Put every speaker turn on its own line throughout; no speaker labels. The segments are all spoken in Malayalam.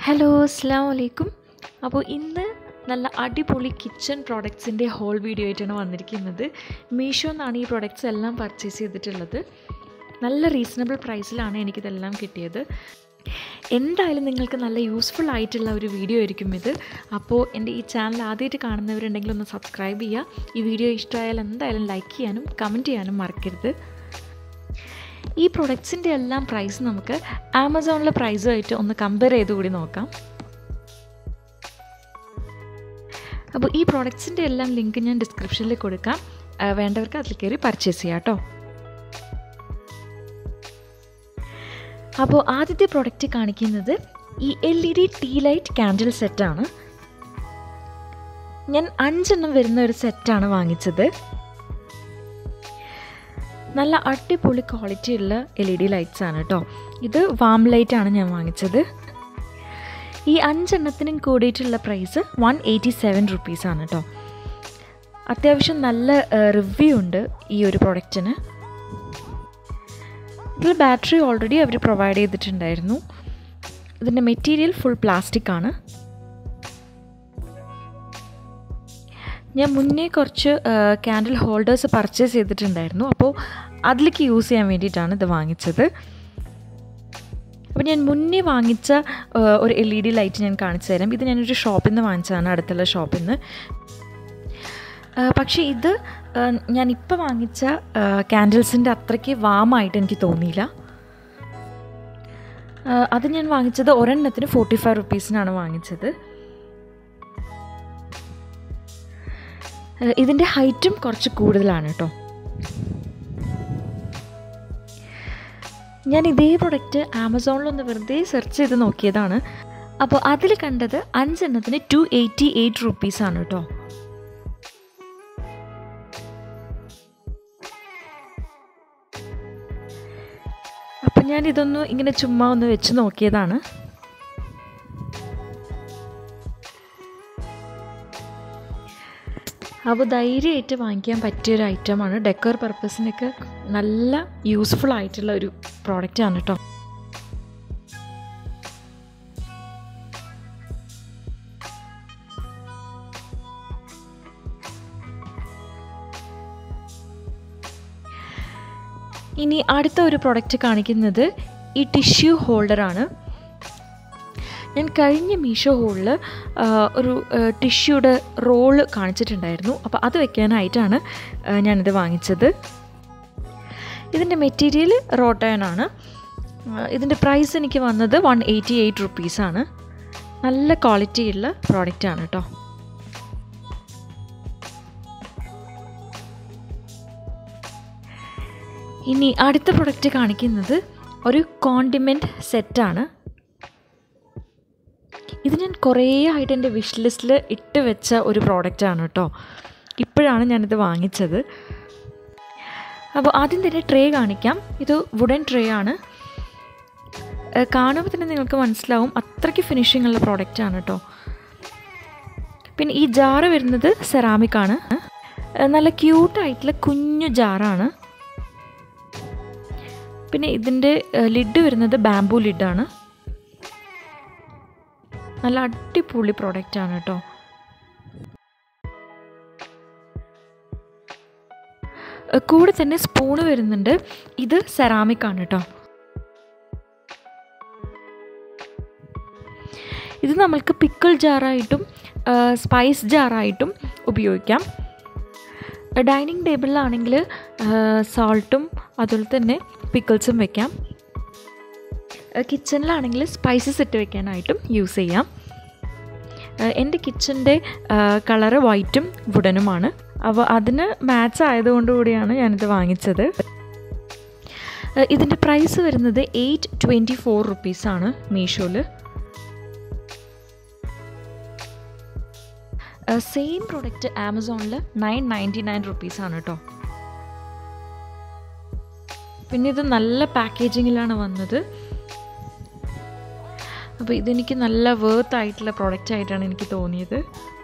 ഹലോ അസ്സാം വലൈക്കും അപ്പോൾ ഇന്ന് നല്ല അടിപൊളി കിച്ചൺ പ്രോഡക്ട്സിൻ്റെ ഹോൾ വീഡിയോ ആയിട്ടാണ് വന്നിരിക്കുന്നത് മീഷോ എന്നാണ് ഈ പ്രോഡക്റ്റ്സ് എല്ലാം പർച്ചേസ് ചെയ്തിട്ടുള്ളത് നല്ല റീസണബിൾ പ്രൈസിലാണ് എനിക്കിതെല്ലാം കിട്ടിയത് എന്തായാലും നിങ്ങൾക്ക് നല്ല യൂസ്ഫുൾ ആയിട്ടുള്ള ഒരു വീഡിയോ ആയിരിക്കും ഇത് അപ്പോൾ എൻ്റെ ഈ ചാനൽ ആദ്യമായിട്ട് കാണുന്നവരുണ്ടെങ്കിൽ ഒന്ന് സബ്സ്ക്രൈബ് ചെയ്യുക ഈ വീഡിയോ ഇഷ്ടമായാൽ എന്തായാലും ലൈക്ക് ചെയ്യാനും കമൻറ്റ് ചെയ്യാനും മറക്കരുത് ഈ പ്രൊഡക്ട്സിൻ്റെ എല്ലാം പ്രൈസ് നമുക്ക് ആമസോണിലെ പ്രൈസുമായിട്ട് ഒന്ന് കമ്പയർ ചെയ്ത് കൂടി നോക്കാം അപ്പോൾ ഈ പ്രോഡക്ട്സിൻ്റെ എല്ലാം ലിങ്ക് ഞാൻ ഡിസ്ക്രിപ്ഷനിൽ കൊടുക്കാം ആ, വേണ്ടവർക്ക് അതിൽ കയറി പർച്ചേസ് ചെയ്യാം കേട്ടോ അപ്പോൾ ആദ്യത്തെ പ്രോഡക്റ്റ് കാണിക്കുന്നത് ഈ L E D tea light candle സെറ്റാണ് ഞാൻ അഞ്ചെണ്ണം വരുന്ന ഒരു സെറ്റാണ് വാങ്ങിച്ചത് നല്ല അടിപൊളി ക്വാളിറ്റി ഉള്ള എൽ ഇ ഡി ലൈറ്റ്സ് ആണ് കേട്ടോ ഇത് വാം ലൈറ്റ് ആണ് ഞാൻ വാങ്ങിച്ചത് ഈ അഞ്ചെണ്ണത്തിനും കൂടിയിട്ടുള്ള പ്രൈസ് വൺ എയ്റ്റി സെവൻ റുപ്പീസാണ് കേട്ടോ അത്യാവശ്യം നല്ല റിവ്യൂ ഉണ്ട് ഈ ഒരു പ്രൊഡക്റ്റിന് ഇതിൽ ബാറ്ററി ഓൾറെഡി അവർ പ്രൊവൈഡ് ചെയ്തിട്ടുണ്ടായിരുന്നു ഇതിൻ്റെ മെറ്റീരിയൽ ഫുൾ പ്ലാസ്റ്റിക് ആണ് ഞാൻ മുന്നേ കുറച്ച് ക്യാൻഡിൽ ഹോൾഡേഴ്സ് പർച്ചേസ് ചെയ്തിട്ടുണ്ടായിരുന്നു അപ്പോൾ അതിലേക്ക് യൂസ് ചെയ്യാൻ വേണ്ടിയിട്ടാണ് ഇത് വാങ്ങിച്ചത് അപ്പോൾ ഞാൻ മുന്നേ വാങ്ങിച്ച ആ, ഒരു എൽ ഇ ഡി ലൈറ്റ് ഞാൻ കാണിച്ചു തരാം ഇത് ഞാനൊരു ഷോപ്പിൽ നിന്ന് വാങ്ങിച്ചതാണ് അടുത്തുള്ള ഷോപ്പിൽ നിന്ന് ആ, പക്ഷേ ഇത് ആ, ഞാൻ ഇപ്പോൾ വാങ്ങിച്ച ക്യാൻഡിൽസിൻ്റെ അത്രയ്ക്ക് വാമായിട്ട് എനിക്ക് തോന്നിയില്ല ആ, അത് ഞാൻ വാങ്ങിച്ചത് ഒരെണ്ണത്തിന് ഫോർട്ടി ഫൈവ് റുപ്പീസിനാണ് വാങ്ങിച്ചത് ഏഹ് ഇതിൻ്റെ ഹൈറ്റും കുറച്ച് കൂടുതലാണ് കേട്ടോ ഞാൻ ഇതേ പ്രൊഡക്റ്റ് ആമസോണിലൊന്ന് വെറുതെ സെർച്ച് ചെയ്ത് നോക്കിയതാണ് അപ്പോൾ അതിൽ കണ്ടത് അഞ്ചെണ്ണത്തിന് ടു എയ്റ്റി എയ്റ്റ് റുപ്പീസാണ് കേട്ടോ അപ്പം ഞാൻ ഇതൊന്ന് ഇങ്ങനെ ചുമ്മാ ഒന്ന് വെച്ച് നോക്കിയതാണ് അപ്പോൾ ധൈര്യമായിട്ട് വാങ്ങിക്കാൻ പറ്റിയൊരു ഐറ്റമാണ് ഡെക്കർ പർപ്പസിനൊക്കെ നല്ല യൂസ്ഫുൾ ആയിട്ടുള്ള ഒരു പ്രോഡക്റ്റാണ് കേട്ടോ ഇനി അടുത്ത ഒരു പ്രോഡക്റ്റ് കാണിക്കുന്നത് ഈ ടിഷ്യൂ ഹോൾഡറാണ് ഞാൻ കഴിഞ്ഞ മീഷോ ഹോളിൽ ഒരു ടിഷ്യൂടെ റോള് കാണിച്ചിട്ടുണ്ടായിരുന്നു അപ്പോൾ അത് വെക്കാനായിട്ടാണ് ആ, ഞാനിത് വാങ്ങിച്ചത് ഇതിൻ്റെ മെറ്റീരിയൽ റോട്ടയൻ ആണ് ആ, ഇതിൻ്റെ പ്രൈസ് എനിക്ക് വന്നത് വൺ എയ്റ്റി എയ്റ്റ് റുപ്പീസാണ് നല്ല ക്വാളിറ്റിയുള്ള പ്രോഡക്റ്റാണ് കേട്ടോ ഇനി അടുത്ത പ്രൊഡക്റ്റ് കാണിക്കുന്നത് ഒരു കോണ്ടിമെൻറ്റ് സെറ്റാണ് ഇത് ഞാൻ കുറേ ആയിട്ട് എൻ്റെ വിഷ് ലിസ്റ്റിൽ ഇട്ട് വെച്ച ഒരു പ്രോഡക്റ്റാണ് കേട്ടോ ഇപ്പോഴാണ് ഞാനിത് വാങ്ങിച്ചത് അപ്പോൾ ആദ്യം തന്നെ ട്രേ കാണിക്കാം ഇത് വുഡൻ ട്രേ ആണ് ഏഹ് കാണുമ്പോൾ തന്നെ നിങ്ങൾക്ക് മനസ്സിലാവും അത്രയ്ക്ക് ഫിനിഷിംഗ് ഉള്ള പ്രോഡക്റ്റാണ് കേട്ടോ പിന്നെ ഈ ജാറ് വരുന്നത് സെറാമിക് ആണ് ഏഹ് നല്ല ക്യൂട്ടായിട്ടുള്ള കുഞ്ഞു ജാറാണ് പിന്നെ ഇതിൻ്റെ ലിഡ് വരുന്നത് ബാംബു ലിഡാണ് നല്ല അടിപൊളി പ്രോഡക്റ്റ് ആണ് കേട്ടോ ഏഹ് കൂടെ തന്നെ സ്പൂണ് വരുന്നുണ്ട് ഇത് സെറാമിക് ആണ് കേട്ടോ ഇത് നമ്മൾക്ക് പിക്കിൾ ജാറായിട്ടും സ്പൈസ് ജാറായിട്ടും ഉപയോഗിക്കാം ഡൈനിങ് ടേബിളിലാണെങ്കിൽ സോൾട്ടും അതുപോലെ തന്നെ പിക്കിൾസും വെക്കാം കിച്ചണിലാണെങ്കിൽ സ്പൈസസ് ഇട്ട് വെക്കാനായിട്ടും യൂസ് ചെയ്യാം ഏഹ് എൻ്റെ കിച്ചൻ്റെ കളറ് വൈറ്റും വുഡനുമാണ് അപ്പോൾ അതിന് മാച്ച് ആയതുകൊണ്ട് കൂടിയാണ് ഞാനിത് വാങ്ങിച്ചത് ഏഹ് ഇതിൻ്റെ പ്രൈസ് വരുന്നത് എയ്റ്റ് ട്വൻറ്റി ഫോർ റുപ്പീസാണ് മീഷോയിൽ സെയിം പ്രോഡക്റ്റ് ആമസോണിൽ നയൻ നയൻറ്റി നയൻ റുപ്പീസാണ് കേട്ടോ പിന്നെ ഇത് നല്ല പാക്കേജിങ്ങിലാണ് വന്നത് അപ്പോൾ ഇതെനിക്ക് നല്ല വേർത്ത് ആയിട്ടുള്ള പ്രോഡക്റ്റ് ആയിട്ടാണ് എനിക്ക് തോന്നിയത്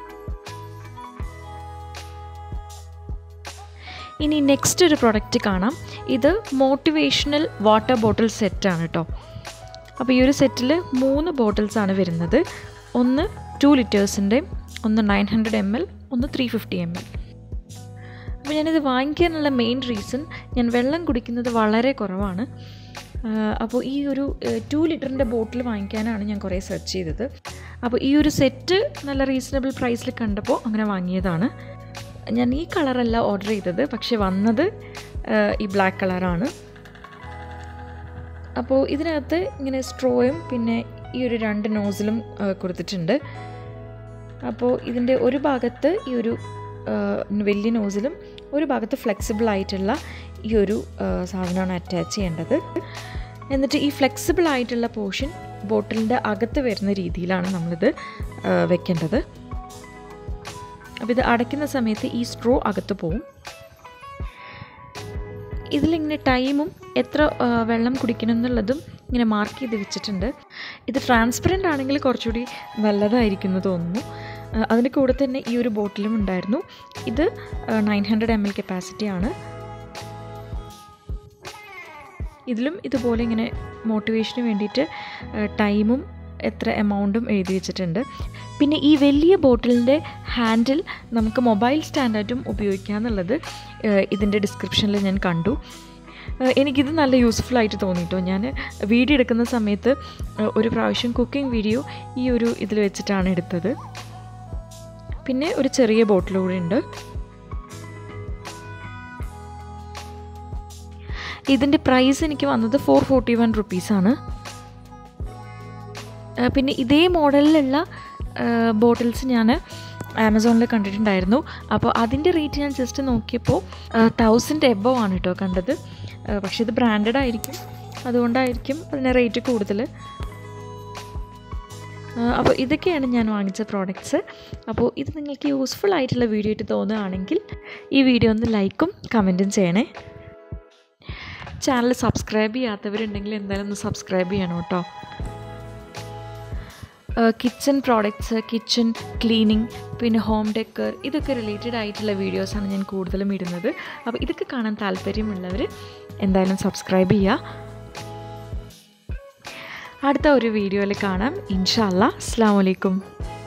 ഇനി നെക്സ്റ്റ് ഒരു പ്രോഡക്റ്റ് കാണാം ഇത് മോട്ടിവേഷണൽ വാട്ടർ ബോട്ടിൽ സെറ്റാണ് കേട്ടോ അപ്പോൾ ഈ ഒരു സെറ്റിൽ മൂന്ന് ബോട്ടിൽസാണ് വരുന്നത് ഒന്ന് ടു ലിറ്റേഴ്സിൻ്റെ ഒന്ന് നയൻ ഹൺഡ്രഡ് എം എൽ ഒന്ന് ത്രീ ഫിഫ്റ്റി എം എൽ അപ്പോൾ ഞാനിത് വാങ്ങിക്കാനുള്ള മെയിൻ റീസൺ ഞാൻ വെള്ളം കുടിക്കുന്നത് വളരെ കുറവാണ് അപ്പോൾ ഈ ഒരു ടു ലിറ്ററിൻ്റെ ബോട്ടിൽ വാങ്ങിക്കാനാണ് ഞാൻ കുറേ സെർച്ച് ചെയ്തത് അപ്പോൾ ഈ ഒരു സെറ്റ് നല്ല റീസണബിൾ പ്രൈസിൽ കണ്ടപ്പോൾ അങ്ങനെ വാങ്ങിയതാണ് ഞാൻ ഈ കളറല്ല ഓർഡർ ചെയ്തത് പക്ഷെ വന്നത് ഈ ബ്ലാക്ക് കളറാണ് അപ്പോൾ ഇതിനകത്ത് ഇങ്ങനെ സ്ട്രോയും പിന്നെ ഈ ഒരു രണ്ട് നോസിലും കൊടുത്തിട്ടുണ്ട് അപ്പോൾ ഇതിൻ്റെ ഒരു ഭാഗത്ത് ഈ ഒരു വലിയ നോസിലും ഒരു ഭാഗത്ത് ഫ്ലെക്സിബിൾ ആയിട്ടുള്ള ഈ ഒരു സാധനമാണ് അറ്റാച്ച് ചെയ്യേണ്ടത് എന്നിട്ട് ഈ ഫ്ലെക്സിബിൾ ആയിട്ടുള്ള പോർഷൻ ബോട്ടിലിൻ്റെ അകത്ത് വരുന്ന രീതിയിലാണ് നമ്മളിത് വെക്കേണ്ടത് അപ്പോൾ ഇത് അടയ്ക്കുന്ന സമയത്ത് ഈ സ്ട്രോ അകത്ത് പോവും ഇതിലിങ്ങനെ ടൈമും എത്ര വെള്ളം കുടിക്കണം എന്നുള്ളതും ഇങ്ങനെ മാർക്ക് ചെയ്ത് വെച്ചിട്ടുണ്ട് ഇത് ട്രാൻസ്പെറൻ്റ് ആണെങ്കിൽ കുറച്ചുകൂടി നല്ലതായിരിക്കും എന്ന് തോന്നുന്നു അതിൻ്റെ കൂടെ തന്നെ ഈ ഒരു ബോട്ടിലും ഉണ്ടായിരുന്നു ഇത് nine hundred M L capacity ആണ് ഇതിലും ഇതുപോലെ ഇങ്ങനെ മോട്ടിവേഷന് വേണ്ടിയിട്ട് ടൈമും എത്ര എമൗണ്ടും എഴുതി വെച്ചിട്ടുണ്ട് പിന്നെ ഈ വലിയ ബോട്ടിലിൻ്റെ ഹാൻഡിൽ നമുക്ക് മൊബൈൽ സ്റ്റാൻഡായിട്ടും ഉപയോഗിക്കുക എന്നുള്ളത് ഇതിൻ്റെ ഡിസ്ക്രിപ്ഷനിൽ ഞാൻ കണ്ടു എനിക്കിത് നല്ല യൂസ്ഫുൾ ആയിട്ട് തോന്നിട്ടോ ഞാൻ വീഡിയോ എടുക്കുന്ന സമയത്ത് ഒരു പ്രാവശ്യം കുക്കിംഗ് വീഡിയോ ഈ ഒരു ഇതിൽ വെച്ചിട്ടാണ് എടുത്തത് പിന്നെ ഒരു ചെറിയ ബോട്ടിൽ കൂടി ഉണ്ട് ഇതിൻ്റെ പ്രൈസ് എനിക്ക് വന്നത് ഫോർ ഫോർട്ടി വൺ റുപ്പീസാണ് പിന്നെ ഇതേ മോഡലിലുള്ള ബോട്ടിൽസ് ഞാൻ ആമസോണിൽ കണ്ടിട്ടുണ്ടായിരുന്നു അപ്പോൾ അതിൻ്റെ റേറ്റ് ഞാൻ ജസ്റ്റ് നോക്കിയപ്പോൾ തൗസൻഡ് എബോ ആണ് കേട്ടോ കണ്ടത് പക്ഷേ ഇത് ബ്രാൻഡഡ് ആയിരിക്കും അതുകൊണ്ടായിരിക്കും അതിന് റേറ്റ് കൂടുതൽ അപ്പോൾ ഇതൊക്കെയാണ് ഞാൻ വാങ്ങിച്ച പ്രോഡക്റ്റ്സ് അപ്പോൾ ഇത് നിങ്ങൾക്ക് യൂസ്ഫുൾ ആയിട്ടുള്ള വീഡിയോ ആയിട്ട് തോന്നുകയാണെങ്കിൽ ഈ വീഡിയോ ഒന്ന് ലൈക്കും കമൻറ്റും ചെയ്യണേ ചാനൽ സബ്സ്ക്രൈബ് ചെയ്യാത്തവരുണ്ടെങ്കിൽ എന്തായാലും ഒന്ന് സബ്സ്ക്രൈബ് ചെയ്യണം കേട്ടോ കിച്ചൺ പ്രോഡക്റ്റ്സ് കിച്ചൺ ക്ലീനിങ് പിന്നെ ഹോം ഡെക്കർ ഇതൊക്കെ റിലേറ്റഡ് ആയിട്ടുള്ള വീഡിയോസാണ് ഞാൻ കൂടുതലും ഇടുന്നത് അപ്പോൾ ഇതൊക്കെ കാണാൻ താല്പര്യമുള്ളവർ എന്തായാലും സബ്സ്ക്രൈബ് ചെയ്യുക അടുത്ത ഒരു വീഡിയോയിൽ കാണാം ഇൻഷാല്ല അസ്സാം വലൈക്കും